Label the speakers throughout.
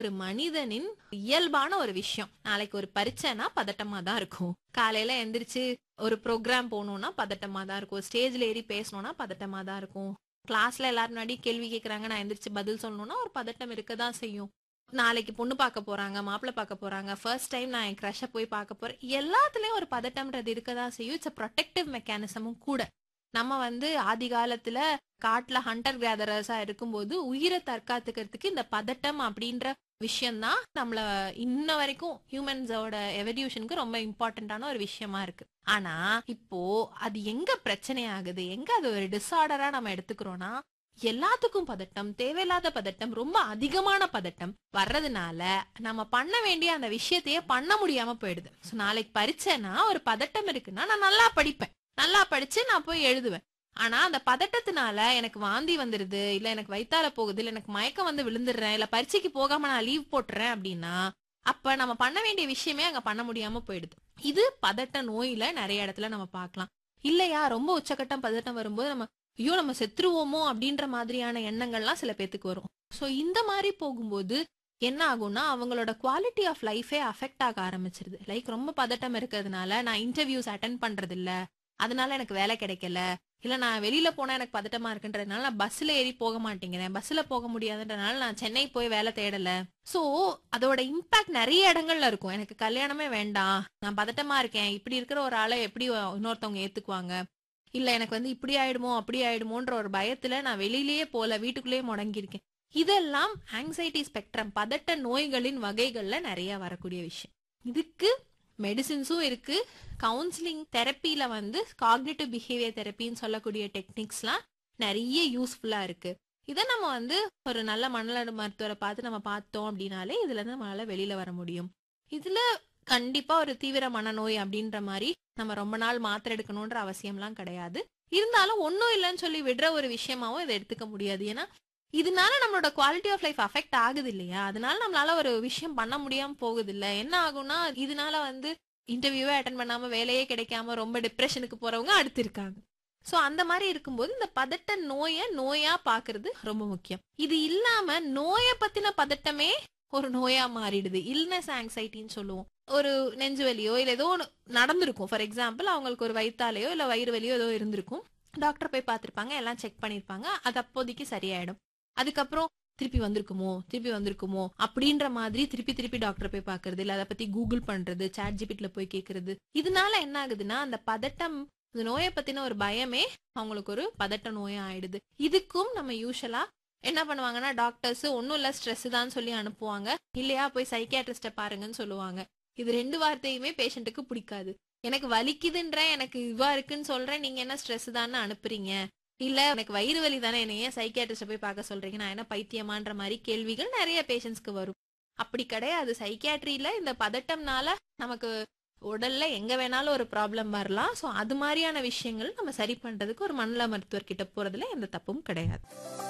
Speaker 1: ஒரு மனிதனின் இயல்பான ஒரு விஷயம் நாளைக்கு ஒரு பரீட்சைனா பதட்டமா தான் இருக்கும் காலையில எந்திரிச்சு ஒரு ப்ரோக்ராம் போகணும்னா பதட்டமா தான் இருக்கும் ஸ்டேஜ்ல ஏறி பேசணும்னா பதட்டமா தான் இருக்கும் கிளாஸ்ல எல்லாரும் முன்னாடி கேள்வி கேக்குறாங்க நான் எந்திரிச்சு பதில் சொல்லணும்னா ஒரு பதட்டம் இருக்க தான் செய்யும் நாளைக்கு பொண்ணு பார்க்க போறாங்க மாப்பிள்ளை பார்க்க போறாங்க ஃபர்ஸ்ட் டைம் நான் என் க்ரஷை போய் பார்க்க போறேன் எல்லாத்துலயும் ஒரு பதட்டம்ன்றது இருக்க தான் செய்யும் இட்ஸ் ப்ரொடெக்டிவ் மெக்கானிசமும் கூட நம்ம வந்து ஆதி காலத்துல காட்டுல ஹண்டர் கேதரர்ஸா இருக்கும்போது உயிரை தற்காத்துக்கிறதுக்கு இந்த பதட்டம் அப்படின்ற விஷயம்தான் நம்மள இன்ன வரைக்கும் ஹியூமன்ஸோட எவல்யூஷனுக்கு ரொம்ப இம்பார்ட்டன்டான ஒரு விஷயமா இருக்கு ஆனா இப்போ அது எங்க பிரச்சனை ஆகுது எங்க அது ஒரு டிஸார்டரா நம்ம எடுத்துக்கிறோம்னா எல்லாத்துக்கும் பதட்டம் தேவையில்லாத பதட்டம் ரொம்ப அதிகமான பதட்டம் வர்றதுனால நம்ம பண்ண வேண்டிய அந்த விஷயத்தையே பண்ண முடியாம போயிடுது சோ நாளைக்கு பரீட்சைனா ஒரு பதட்டம் இருக்குன்னா நான் நல்லா படிப்பேன் நல்லா படிச்சு நான் போய் எழுதுவேன் ஆனா அந்த பதட்டத்தினால எனக்கு வாந்தி வந்துருது இல்ல எனக்கு வயித்தால போகுது இல்ல எனக்கு மயக்கம் வந்து விழுந்துடுறேன் இல்ல பரீட்சைக்கு போகாம நான் லீவ் போட்டுறேன் அப்படின்னா அப்ப நம்ம பண்ண வேண்டிய விஷயமே அங்க பண்ண முடியாம போயிடுது இது பதட்ட நோயில நிறைய இடத்துல நம்ம பார்க்கலாம் இல்லையா ரொம்ப உச்சக்கட்டம் பதட்டம் வரும்போது நம்ம ஐயோ நம்ம செத்துருவோமோ அப்படின்ற மாதிரியான எண்ணங்கள்லாம் சில பேத்துக்கு வரும் சோ இந்த மாதிரி போகும்போது என்ன ஆகும்னா அவங்களோட குவாலிட்டி ஆஃப் லைஃபே அஃபெக்ட் ஆக ஆரம்பிச்சிருது லைக் ரொம்ப பதட்டம் இருக்கிறதுனால நான் இன்டர்வியூஸ் அட்டன் பண்றது இல்ல அதனால எனக்கு வேலை கிடைக்கல இல்ல நான் வெளியில போனா எனக்கு பதட்டமா இருக்குன்றதுனால நான் பஸ்ல ஏறி போக மாட்டேங்கிறேன் பஸ்ல போக முடியாதுன்றதுனால நான் சென்னை போய் வேலை தேடல சோ அதோட இம்பாக்ட் நிறைய இடங்கள்ல இருக்கும் எனக்கு கல்யாணமே வேண்டாம் நான் பதட்டமா இருக்கேன் இப்படி இருக்கிற ஒரு ஆளை எப்படி இன்னொருத்தவங்க ஏத்துக்குவாங்க இல்ல எனக்கு வந்து இப்படி ஆயிடுமோ அப்படி ஆயிடுமோன்ற ஒரு பயத்துல நான் வெளியிலேயே போல வீட்டுக்குள்ளேயே முடங்கியிருக்கேன் இதெல்லாம் ஆங்ஸைட்டி ஸ்பெக்ட்ரம் பதட்ட நோய்களின் வகைகள்ல நிறைய வரக்கூடிய விஷயம் இதுக்கு மெடிசின்ஸும் இருக்கு கவுன்சிலிங் தெரப்பில வந்து காக்னிட்டிவ் பிஹேவியர் தெரப்பின்னு சொல்லக்கூடிய டெக்னிக்ஸ்லாம் நிறைய யூஸ்ஃபுல்லா இருக்கு இதை நம்ம வந்து ஒரு நல்ல மனநல மருத்துவரை பார்த்து நம்ம பார்த்தோம் அப்படின்னாலே இதுல இருந்து நம்மளால வெளியில வர முடியும் இதுல கண்டிப்பா ஒரு தீவிர மனநோய் அப்படின்ற மாதிரி நம்ம ரொம்ப நாள் மாத்திரை எடுக்கணும்ன்ற அவசியம்லாம் கிடையாது இருந்தாலும் ஒன்றும் இல்லைன்னு சொல்லி விடுற ஒரு விஷயமாவும் இதை எடுத்துக்க முடியாது ஏன்னா இதனால நம்மளோட குவாலிட்டி ஆஃப் லைஃப் அஃபெக்ட் ஆகுது இல்லையா அதனால நம்மளால ஒரு விஷயம் பண்ண முடியாம போகுது இல்ல என்ன ஆகும்னா இதனால வந்து இன்டர்வியூவே அட்டன் பண்ணாம வேலையே கிடைக்காம ரொம்ப டிப்ரெஷனுக்கு போறவங்க அடுத்து இருக்காங்க சோ அந்த மாதிரி இருக்கும்போது இந்த பதட்ட நோயை நோயா பாக்குறது ரொம்ப முக்கியம் இது இல்லாம நோயை பத்தின பதட்டமே ஒரு நோயா மாறிடுது இல்னஸ் ஆங்ஸைட்டின்னு சொல்லுவோம் ஒரு நெஞ்சு வலியோ இல்ல ஏதோ ஒன்று நடந்திருக்கும் ஃபார் எக்ஸாம்பிள் அவங்களுக்கு ஒரு வயித்தாலையோ இல்ல வயிறு வலியோ ஏதோ இருந்திருக்கும் டாக்டர் போய் பார்த்திருப்பாங்க எல்லாம் செக் பண்ணிருப்பாங்க அது அப்போதைக்கு சரியாயிடும் அதுக்கப்புறம் திருப்பி வந்திருக்குமோ திருப்பி வந்திருக்குமோ அப்படின்ற மாதிரி திருப்பி திருப்பி டாக்டர் போய் பாக்குறது இல்ல அதை பத்தி கூகுள் பண்றது சாட் ஜிபிட்ல போய் கேக்குறது இதனால என்ன ஆகுதுன்னா அந்த பதட்டம் இந்த நோயை பத்தின ஒரு பயமே அவங்களுக்கு ஒரு பதட்ட நோயா ஆயிடுது இதுக்கும் நம்ம யூஸ்வலா என்ன பண்ணுவாங்கன்னா டாக்டர்ஸ் ஒன்னும் இல்ல ஸ்ட்ரெஸ் தான் சொல்லி அனுப்புவாங்க இல்லையா போய் சைக்கியாட்ரிஸ்ட பாருங்கன்னு சொல்லுவாங்க இது ரெண்டு வார்த்தையுமே பேஷண்ட்டுக்கு பிடிக்காது எனக்கு வலிக்குதுன்ற எனக்கு இதுவா இருக்குன்னு சொல்றேன் நீங்க என்ன ஸ்ட்ரெஸ் தானே அனுப்புறீங்க இல்ல எனக்கு வயிறு வலி தானே என்ன ஏன் சைக்கியாட்ரிஸ்ட போய் பார்க்க சொல்றீங்க நான் என்ன பைத்தியமான்ற மாதிரி கேள்விகள் நிறைய பேஷண்ட்ஸ்க்கு வரும் அப்படி கிடையாது சைக்கியாட்ரியில இந்த பதட்டம்னால நமக்கு உடல்ல எங்க வேணாலும் ஒரு ப்ராப்ளம் வரலாம் சோ அது மாதிரியான விஷயங்கள் நம்ம சரி பண்றதுக்கு ஒரு மனநல மருத்துவர் கிட்ட போறதுல எந்த தப்பும் கிடையாது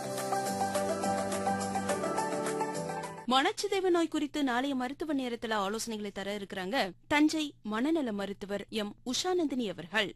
Speaker 2: மனச்சிதைவு நோய் குறித்து நாளைய மருத்துவ நேரத்துல ஆலோசனைகளை தர இருக்கிறாங்க தஞ்சை மனநல மருத்துவர் எம் உஷாநந்தினி அவர்கள்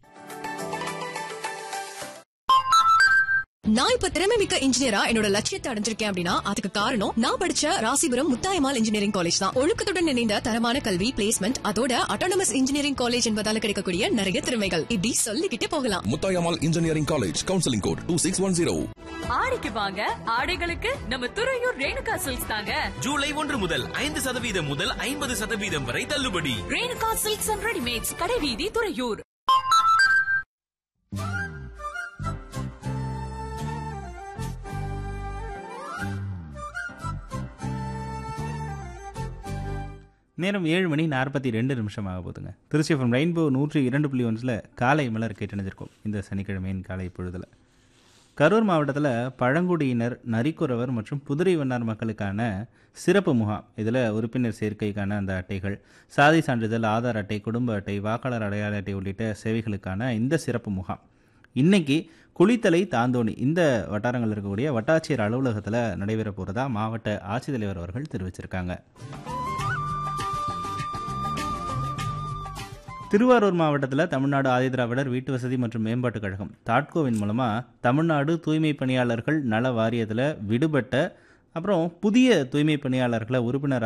Speaker 3: நான் இப்ப திறமை மிக்க இன்ஜினியரா என்னோட லட்சியத்தை அடைஞ்சிருக்கேன் அப்படின்னா அதுக்கு காரணம் நான் படிச்ச ராசிபுரம் முத்தாயமால் இன்ஜினியரிங் காலேஜ் தான் ஒழுக்கத்துடன் இணைந்த தரமான கல்வி பிளேஸ்மெண்ட் அதோட அட்டானமஸ் இன்ஜினியரிங் காலேஜ் என்பதால கிடைக்கக்கூடிய நிறைய திறமைகள் இப்படி சொல்லிக்கிட்டே போகலாம்
Speaker 4: Muthayammal engineering college counselling code two six one zero
Speaker 5: ஆடிக்கு வாங்க ஆடைகளுக்கு நம்ம துறையூர் ரேணுகா சில்க்ஸ் தாங்க
Speaker 6: ஜூலை ஒன்று முதல் ஐந்து சதவீதம் முதல் ஐம்பது சதவீதம் வரை தள்ளுபடி
Speaker 5: ரேணுகா சில்க்ஸ் அண்ட் ரெடிமேட்ஸ் கடைவீதி துறையூர்
Speaker 7: நேரம் ஏழு மணி நாற்பத்தி ரெண்டு நிமிஷம் ஆக போகுதுங்க திருச்சி ஃப்ரம் ரெயின்போ நூற்றி இரண்டு புள்ளி ஒன்றில் காலை மலர் கேட்டணிஞ்சிருக்கோம் இந்த சனிக்கிழமையின் காலை பொழுதில் கரூர் மாவட்டத்தில் பழங்குடியினர் நரிக்குறவர் மற்றும் புதுரை வண்ணார் மக்களுக்கான சிறப்பு முகாம் இதில் உறுப்பினர் சேர்க்கைக்கான அந்த அட்டைகள் சாதி சான்றிதழ் ஆதார் அட்டை குடும்ப அட்டை வாக்காளர் அடையாள அட்டை உள்ளிட்ட சேவைகளுக்கான இந்த சிறப்பு முகாம் இன்னைக்கு குளித்தலை தாந்தோணி இந்த வட்டாரங்கள் இருக்கக்கூடிய வட்டாட்சியர் அலுவலகத்தில் நடைபெற போகிறதா மாவட்ட ஆட்சித்தலைவர் அவர்கள் தெரிவிச்சிருக்காங்க திருவாரூர் மாவட்டத்தில் தமிழ்நாடு ஆதிதிராவிடர் வீட்டு வசதி மற்றும் மேம்பாட்டுக் கழகம் தாட்கோவின் மூலமாக தமிழ்நாடு தூய்மை பணியாளர்கள் நல வாரியத்தில் விடுபட்ட அப்புறம் புதிய தூய்மை பணியாளர்களை உறுப்பினர்